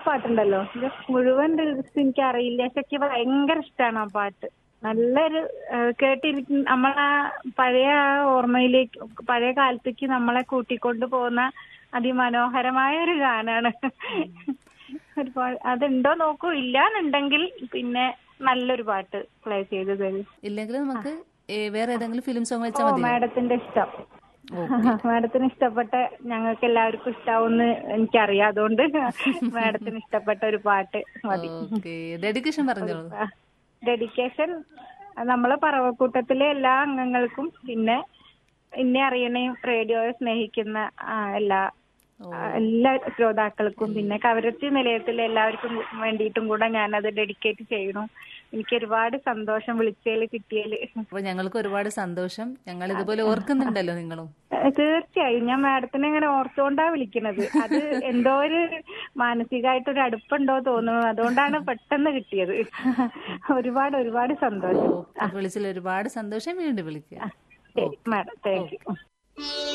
പാട്ടുണ്ടല്ലോ ഇത് മുഴുവൻ ലിറിക്സ് എനിക്ക് അറിയില്ല പക്ഷെ എനിക്ക് ഭയങ്കര ഇഷ്ടമാണ് ആ പാട്ട് നല്ലൊരു ഏഹ്, കേട്ടിരിക്കുന്ന നമ്മളാ പഴയ ആ ഓർമ്മയിലേക്ക് പഴയ കാലത്തേക്ക് നമ്മളെ കൂട്ടിക്കൊണ്ട് പോകുന്ന അതിമനോഹരമായ ഒരു ഗാനാണ് ഒരുപാട് അതുണ്ടോ നോക്കൂ ഇല്ലാന്നുണ്ടെങ്കിൽ പിന്നെ നല്ലൊരു പാട്ട് പ്ലേ ചെയ്ത് തരും ഇല്ലെങ്കിൽ നമുക്ക് ഏ, വേറെ ഏതെങ്കിലും ഫിലിം സോങ് ഓ വെച്ചാൽ മതി മാഡത്തിന്റെ ഇഷ്ടം മാഡത്തിന് ഇഷ്ടപ്പെട്ട ഞങ്ങൾക്ക് എല്ലാവർക്കും ഇഷ്ടാവുന്ന് എനിക്കറിയാം അതുകൊണ്ട് മാഡത്തിന് ഇഷ്ടപ്പെട്ട ഒരു പാട്ട് മതി ഓക്കെ ഡെഡിക്കേഷൻ പറഞ്ഞോളൂ ഡെഡിക്കേഷൻ നമ്മളെ പറവക്കൂട്ടത്തിലെ എല്ലാ അംഗങ്ങൾക്കും പിന്നെ എന്നെ അറിയണേയും റേഡിയോയെ സ്നേഹിക്കുന്ന ആ, എല്ലാ ആ, എല്ലാ ശ്രോതാക്കൾക്കും പിന്നെ കവരത്തി നിലയത്തിലെ എല്ലാവർക്കും വേണ്ടിയിട്ടും കൂടെ ഞാനത് ഡെഡിക്കേറ്റ് ചെയ്യണു എനിക്ക് ഒരുപാട് സന്തോഷം വിളിച്ചതിൽ കിട്ടിയതില് അപ്പൊ ഞങ്ങൾക്ക് ഒരുപാട് സന്തോഷം ഞങ്ങൾ ഇതുപോലെ ഓർക്കുന്നുണ്ടല്ലോ നിങ്ങളും ഏഹ് തീർച്ചയായും ഞാൻ മാഡത്തിനെ ഇങ്ങനെ ഓർത്തുകൊണ്ടാ വിളിക്കണത് അത് എന്തോ ഒരു മാനസികമായിട്ടൊരു അടുപ്പുണ്ടോ തോന്നുന്നു അതുകൊണ്ടാണ് പെട്ടെന്ന് കിട്ടിയത് ഒരുപാട് ഒരുപാട് സന്തോഷം വിളിച്ചതിൽ ഒരുപാട് സന്തോഷം വീണ്ടും വിളിക്കുക ശരി മാഡം താങ്ക് യു